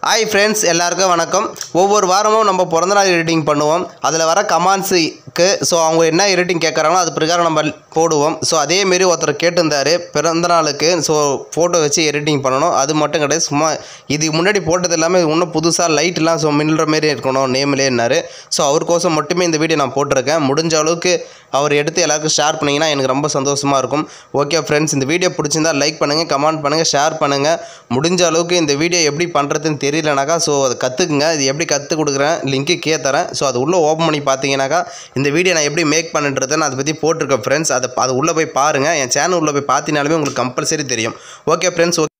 hi friends எல்லாருக்கும் வணக்கம் ஒவ்வொரு வாரமும் நம்ம பிறந்தநாள் எடிட்டிங் பண்ணுவோம் அதில் வர கமாண்ட்ஸுக்கு ஸோ அவங்க என்ன எடிட்டிங் கேட்குறாங்களோ அது பிரகாரம் நம்ம போடுவோம் ஸோ அதேமாரி ஒருத்தர் கேட்டிருந்தாரு பிறந்த நாளுக்கு ஸோ ஃபோட்டோ வச்சு எடிட்டிங் பண்ணணும் அது மட்டும் கிடையாது சும்மா இதுக்கு முன்னாடி போட்டது எல்லாமே இன்னும் புதுசாக லைட்லாம் ஸோ மின்னுற மாரி இருக்கணும் நேம்லேன்னாரு ஸோ அவருக்கோசம் மட்டுமே இந்த வீடியோ நான் போட்டிருக்கேன் முடிஞ்ச அளவுக்கு அவர் எடுத்து எல்லாருக்கும் ஷேர் பண்ணிங்கன்னா எனக்கு ரொம்ப சந்தோஷமாக இருக்கும் ஓகே ஃப்ரெண்ட்ஸ் இந்த வீடியோ பிடிச்சிருந்தா லைக் பண்ணுங்கள் கமெண்ட் பண்ணுங்கள் ஷேர் பண்ணுங்கள் முடிஞ்ச அளவுக்கு இந்த வீடியோ எப்படி பண்ணுறதுன்னு தெரியலனாக்கா ஸோ அதை கற்றுக்குங்க இது எப்படி கற்றுக் கொடுக்குறேன் லிங்க்கு கே தரேன் ஸோ அது உள்ளே ஓப்பன் பண்ணி பார்த்தீங்கன்னாக்கா இந்த வீடியோ நான் எப்படி மேக் பண்ணுன்றதை நான் அதை பற்றி போட்டிருக்கேன் ஃப்ரெண்ட்ஸ் அதை அது உள்ளே போய் பாருங்கள் என் சேனல் உள்ளே போய் பார்த்தீங்கனாலுமே உங்களுக்கு கம்பல்சரி தெரியும் ஓகே ஃப்ரெண்ட்ஸ்